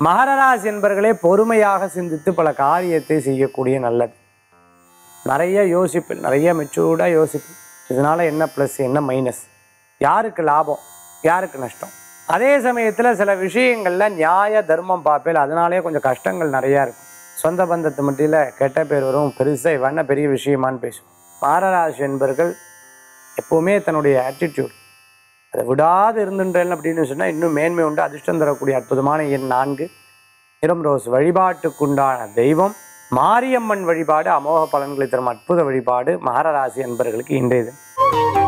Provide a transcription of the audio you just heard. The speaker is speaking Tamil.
மகரராசி என்பர்களே பொறுமையாக சிந்தித்து பல காரியத்தை செய்யக்கூடிய நல்லது நிறைய யோசிப்பு நிறைய மெச்சூர்டாக யோசிப்பு இதனால என்ன ப்ளஸ் என்ன மைனஸ் யாருக்கு லாபம் யாருக்கு நஷ்டம் அதே சமயத்தில் சில விஷயங்களில் நியாய தர்மம் பார்ப்பேன் அதனாலே கொஞ்சம் கஷ்டங்கள் நிறையா இருக்கும் சொந்த பந்தத்து மத்தியில் கெட்ட பேர் வரும் பெருசாக இவண்ண பெரிய விஷயமான்னு பேசும் மாரராசி என்பர்கள் எப்போவுமே தன்னுடைய ஆட்டிடியூட் அதை விடாது இருந்துன்றேன் அப்படின்னு சொன்னால் இன்னும் மேன்மை உண்டு அதிர்ஷ்டம் தரக்கூடிய அற்புதமான எண் நான்கு நிறம் ரோஸ் வழிபாட்டுக்குண்டான தெய்வம் மாரியம்மன் வழிபாடு அமோக பலன்களை தரும் அற்புத வழிபாடு மகர ராசி என்பவர்களுக்கு இன்றைய தினம்